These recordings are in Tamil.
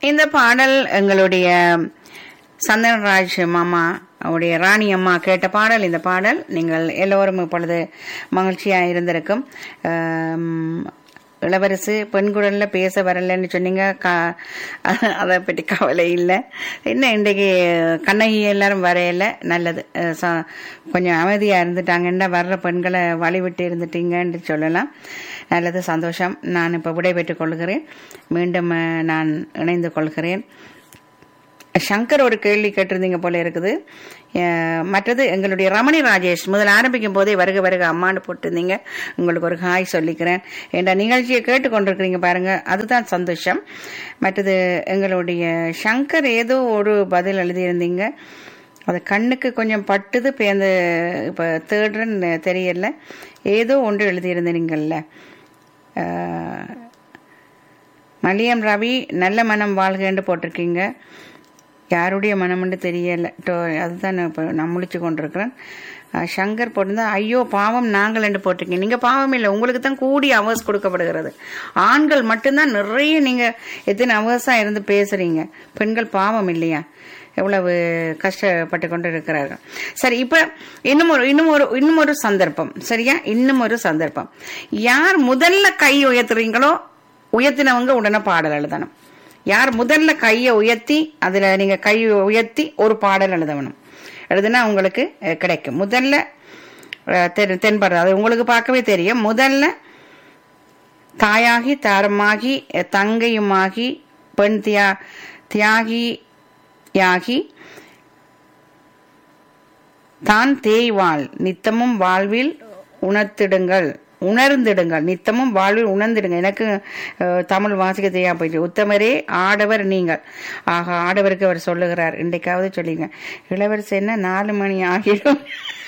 இந்த பாடல் எங்களுடைய சந்தனராஜ் மாமா அவருடைய ராணி அம்மா கேட்ட பாடல் இந்த பாடல் நீங்கள் எல்லோரும் இப்பொழுது மகிழ்ச்சியா இருந்திருக்கும் ஆம், இளவரசு பெண் குரல்ல பேச வரலன்னு சொன்னீங்க க- அதை பற்றி கவலை இல்லை என்ன இன்றைக்கு கண்ணகி எல்லாரும் வரையில நல்லது அஹ் ச- கொஞ்சம் அமைதியா இருந்துட்டாங்கன்னா வர்ற பெண்களை வழி விட்டு இருந்துட்டீங்கன்னு சொல்லலாம் நல்லது சந்தோஷம் நான் இப்போ விடைபெற்றுக் கொள்கிறேன் மீண்டும் அஹ், நான் இணைந்து கொள்கிறேன் சங்கர் ஒரு கேள்வி கேட்டிருந்தீங்க போல இருக்குது அஹ் மற்றது எங்களுடைய ரமணி ராஜேஷ் முதல்ல ஆரம்பிக்கும் போதே வருக வருக அம்மான்னு போட்டிருந்தீங்க உங்களுக்கு ஒரு ஹாய் சொல்லிக்கிறேன் என்ற நிகழ்ச்சியை கேட்டுக்கொண்டிருக்கிறீங்க பாருங்க அதுதான் சந்தோஷம் மற்றது எங்களுடைய சங்கர் ஏதோ ஒரு பதில் எழுதியிருந்தீங்க அது கண்ணுக்கு கொஞ்சம் பட்டுது இப்போ அந்த இப்போ தேடுறன்னு தெரியல ஏதோ ஒன்று எழுதியிருந்தீங்கல்ல அஹ் மலியம் ரவி நல்ல மனம் வாழ்கன்னு போட்டிருக்கீங்க யாருடைய மனம்னு தெரியல டோ- அதுதான் நான் இப்போ நான் முழிச்சு கொண்டிருக்கிறேன் அஹ் சங்கர் போட்டிருந்தா ஐயோ பாவம் நாங்கள் என்று போட்டிருக்கீங்க நீங்க பாவம் இல்லை உங்களுக்கு தான் கூடிய அவர்ஸ் கொடுக்கப்படுகிறது ஆண்கள் மட்டும்தான் நிறைய நீங்க எத்தனை அவர்ஸா இருந்து பேசுறீங்க பெண்கள் பாவம் இல்லையா எவ்வளவு கஷ்டப்பட்டு கொண்டு இருக்கிறார்கள் சரி இப்ப இன்னும் ஒரு இன்னும் ஒரு இன்னும் ஒரு சந்தர்ப்பம் சரியா இன்னும் ஒரு சந்தர்ப்பம் யார் முதல்ல கை உயர்த்துறீங்களோ உயர்த்தினவங்க உடனே பாடல் எழுதணும் யார் முதல்ல கையை உயர்த்தி அதுல நீங்க கை உயர்த்தி ஒரு பாடல் எழுதணும் எழுதுனா உங்களுக்கு அஹ், கிடைக்கும் முதல்ல அஹ், தென்- தென்படுறது அது உங்களுக்கு பார்க்கவே தெரியும் முதல்ல தாயாகி தாரமாகி அஹ், தங்கையுமாகி பெண் தியா தியாகி யாகி தான் தேய்வாள் நித்தமும் வாழ்வில் உணர்த்திடுங்கள் உணர்ந்திடுங்கள் நித்தமும் வாழ்வில் உணர்ந்திடுங்க எனக்கு அஹ், தமிழ் வாசிக்க தெரியாம போயிடுச்சு உத்தமரே ஆடவர் நீங்கள் ஆக ஆடவருக்கு அவர் சொல்லுகிறார் இன்றைக்காவது சொல்லிங்க இளவரசி என்ன நாலு மணி ஆகிடும்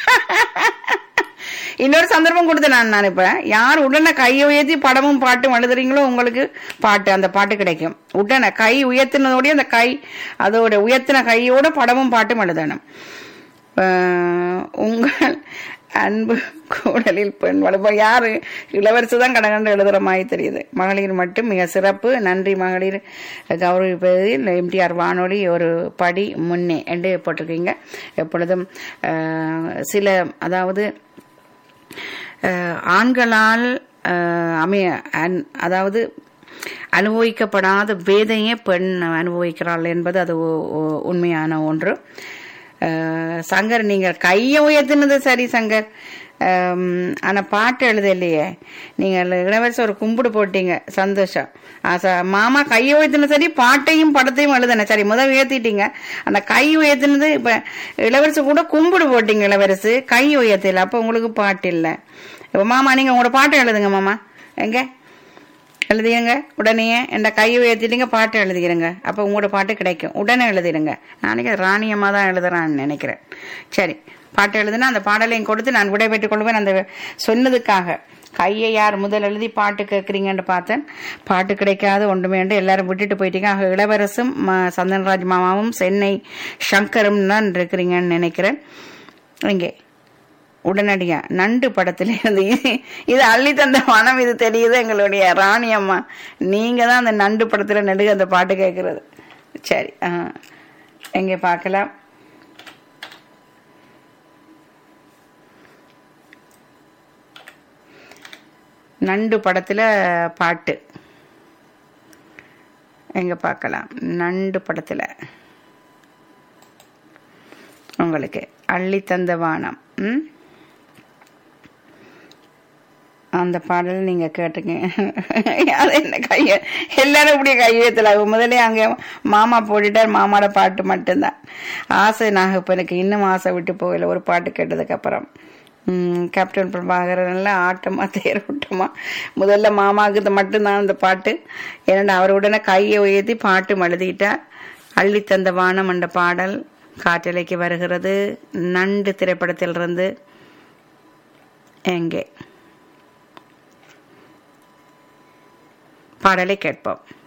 இன்னொரு சந்தர்ப்பம் கொடுத்தேன் நான் நான் இப்ப யார் உடனே கையை உயர்த்தி படமும் பாட்டும் எழுதுறீங்களோ உங்களுக்கு பாட்டு அந்த பாட்டு கிடைக்கும் உடனே கை உயர்த்தினதோடய அந்த கை அதோட உயர்த்தின கையோட படமும் பாட்டும் எழுதணும் ஆஹ் உங்கள் அன்பு கூடலில் பெண் வளர்ப்போம் யாரு இளவரசு தான் கடகண்டு எழுதுற மாதிரி தெரியுது மகளிர் மட்டும் மிக சிறப்பு நன்றி மகளிர் கௌரவிப்பதில் எம்டிஆர் வானொலி ஒரு படி முன்னே என்று போட்டிருக்கீங்க எப்பொழுதும் ஆஹ் சில அதாவது அஹ், ஆண்களால் அஹ், அமைய அன்- அதாவது அனுபவிக்கப்படாத வேதையை பெண் அனுபவிக்கிறாள் என்பது அது ஒ- ஒ- உண்மையான ஒன்று அஹ், சங்கர் நீங்கள் கையை உயர்த்தினது சரி சங்கர் அம், ஆனா பாட்டு எழுத இல்லையே நீங்கள் இளவரசி ஒரு கும்பிடு போட்டீங்க சந்தோஷம் ஆ, ச- மாமா கையை உயர்த்தினது சரி பாட்டையும் படத்தையும் எழுதின சரி முதல் உயர்த்திட்டீங்க அந்த கை உயர்த்தினது இப்ப இளவரசி கூட கும்பிடு போட்டீங்க இளவரசு கை உயர்த்தல அப்ப உங்களுக்கு பாட்டு இல்லை இப்ப மாமா நீங்க உங்களோட பாட்டு எழுதுங்க மாமா எங்க எழுதிடுங்க உடனே இந்த கை உயர்த்திட்டீங்க பாட்டு எழுதிக்கிறங்க அப்போ உங்களோட பாட்டு கிடைக்கும் உடனே எழுதிடுங்க நாளைக்கு ராணியம்மா தான் எழுதுறான்னு நினைக்கிறேன் சரி பாட்டு எழுதுனா அந்த பாடலையும் கொடுத்து நான் விடைபெற்றுக் கொள்வேன் அந்த சொன்னதுக்காக கையை யார் முதல் எழுதி பாட்டு கேட்குறீங்கன்னு பார்த்தேன் பாட்டு கிடைக்காது ஒன்றுமேண்டு எல்லாரும் விட்டுட்டு போயிட்டீங்க ஆக இளவரசும் ம- சந்தன்ராஜ் மாமாவும் சென்னை சங்கரும் தான் இருக்கிறீங்கன்னு நினைக்கிறேன் இங்கே உடனடியா நண்டு படத்துல இருந்து இது- இது அள்ளி தந்த மனம் இது தெரியுது எங்களுடைய ராணி அம்மா நீங்க தான் அந்த நண்டு படத்துல நடுக அந்த பாட்டு கேட்கறது சரி ஆ. எங்க பார்க்கலாம் நண்டு படத்துல பாட்டு எங்க பார்க்கலாம் நண்டு படத்துல உங்களுக்கு அள்ளி தந்த வானம் ம் அந்த பாடல் நீங்க கேட்டுங்க அது என்ன கைய எல்லாரும் இப்படி கையெழுத்துல முதல்ல அங்க மாமா போட்டுட்டார் மாமாட பாட்டு மட்டும்தான் ஆசை நாகப்பனுக்கு இன்னும் ஆசை விட்டு போகல ஒரு பாட்டு கேட்டதுக்கு அப்புறம் உம் கேப்டன் பிரபாகரன் எல்லாம் ஆட்டமா தேரோட்டமா முதல்ல மாமாவுக்கு இது மட்டும்தான் அந்த பாட்டு ஏன்னா அவர் உடனே கையை உயர்த்தி பாட்டு எழுதிட்டார் அள்ளி தந்த வானம் என்ற பாடல் காற்றலைக்கு வருகிறது நண்டு திரைப்படத்திலிருந்து எங்கே பாடலை கேட்போம்